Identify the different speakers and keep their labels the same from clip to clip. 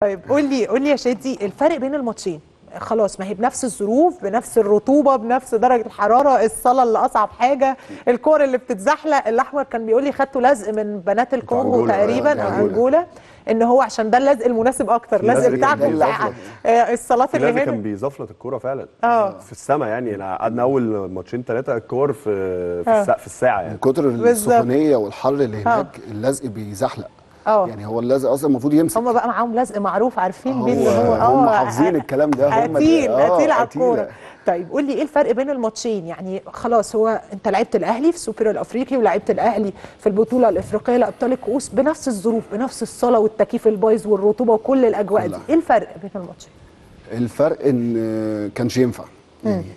Speaker 1: طيب قول لي قول لي يا شادي الفرق بين الماتشين خلاص ما هي بنفس الظروف بنفس الرطوبه بنفس درجه الحراره الصلاه اللي اصعب حاجه الكور اللي بتتزحلق الاحمر كان بيقول لي خدته لزق من بنات الكونغو
Speaker 2: أنجولا،
Speaker 1: تقريبا
Speaker 2: آه،
Speaker 1: او
Speaker 2: أنجولا.
Speaker 1: انجولا ان هو عشان ده اللزق المناسب اكتر اللزق
Speaker 2: اللزق
Speaker 1: بتاعكم
Speaker 2: كان
Speaker 1: بتاع
Speaker 2: بيزفلط.
Speaker 1: آه، الصالات
Speaker 3: في
Speaker 1: اللي
Speaker 3: ناس كان
Speaker 1: هنا
Speaker 3: بيزفلط الكوره فعلا
Speaker 1: اه
Speaker 3: في السماء يعني أنا قعدنا اول ماتشين ثلاثه الكور في في,
Speaker 1: آه.
Speaker 3: السقف في الساعه يعني
Speaker 2: من كتر
Speaker 1: بالظبط.
Speaker 2: السخونيه والحر اللي هناك اللزق بيزحلق
Speaker 1: اه
Speaker 2: يعني هو اللزق اصلا المفروض يمسك
Speaker 1: هم بقى معاهم لزق معروف عارفين بيه اللي
Speaker 2: هو
Speaker 1: هو
Speaker 2: هم حافظين الكلام ده هم
Speaker 1: قتيل
Speaker 2: آه،
Speaker 1: قتيل على
Speaker 2: قتيلة.
Speaker 1: الكوره طيب قول لي ايه الفرق بين الماتشين يعني خلاص هو انت لعبت الاهلي في السوبر الافريقي ولعبت الاهلي في البطوله الافريقيه لابطال الكؤوس بنفس الظروف بنفس الصاله والتكييف البايظ والرطوبه وكل الاجواء دي
Speaker 2: كلها.
Speaker 1: ايه الفرق بين الماتشين
Speaker 2: الفرق ان كانش ينفع يعني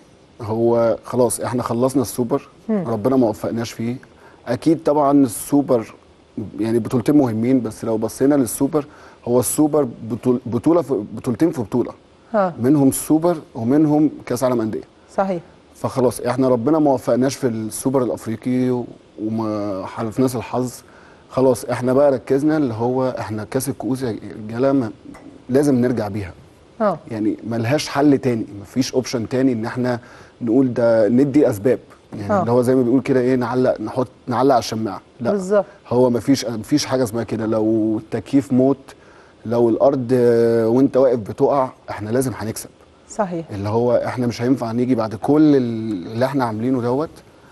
Speaker 2: هو خلاص احنا خلصنا السوبر ربنا ما وفقناش فيه اكيد طبعا السوبر يعني بطولتين مهمين بس لو بصينا للسوبر هو السوبر بطول بطوله في بطولتين في بطوله
Speaker 1: ها
Speaker 2: منهم السوبر ومنهم كاس عالم انديه
Speaker 1: صحيح
Speaker 2: فخلاص احنا ربنا ما وفقناش في السوبر الافريقي و- وما حالفناش الحظ خلاص احنا بقى ركزنا اللي هو احنا كاس الكؤوس يا رجاله ما- لازم نرجع بيها
Speaker 1: اه
Speaker 2: يعني ملهاش حل تاني مفيش اوبشن تاني ان احنا نقول ده ندي اسباب يعني
Speaker 1: آه.
Speaker 2: اللي هو زي ما بيقول كده ايه نعلق نحط نعلق على الشماعه لا
Speaker 1: بالظبط.
Speaker 2: هو مفيش مفيش حاجه اسمها كده لو التكييف موت لو الارض آه، وانت واقف بتقع احنا لازم هنكسب
Speaker 1: صحيح
Speaker 2: اللي هو احنا مش هينفع نيجي بعد كل اللي احنا عاملينه دوت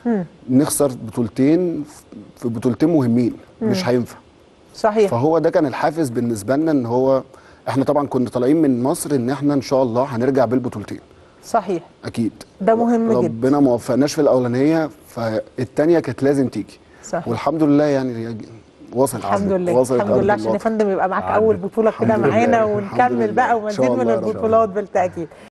Speaker 2: نخسر بطولتين في بطولتين مهمين مش هينفع
Speaker 1: صحيح
Speaker 2: فهو ده كان الحافز بالنسبه لنا ان هو احنا طبعا كنا طالعين من مصر ان احنا ان شاء الله هنرجع بالبطولتين
Speaker 1: صحيح
Speaker 2: اكيد
Speaker 1: ده مهم جدا.
Speaker 2: ربنا ما وفقناش في الاولانيه فالتانيه كانت لازم تيجي
Speaker 1: صحيح
Speaker 2: والحمد لله يعني هي وصلت
Speaker 1: الحمد لله
Speaker 2: وصلت
Speaker 1: الحمد
Speaker 2: أرض
Speaker 1: لله عشان يا
Speaker 2: الواقع.
Speaker 1: فندم يبقى معاك
Speaker 3: عدت.
Speaker 1: اول بطوله كده
Speaker 2: الحمد لله،
Speaker 1: معانا
Speaker 2: الحمد
Speaker 1: ونكمل
Speaker 2: لله.
Speaker 1: بقى
Speaker 2: إن
Speaker 1: ومزيد
Speaker 2: شاء
Speaker 1: من
Speaker 2: الله يا رب.
Speaker 1: البطولات بالتاكيد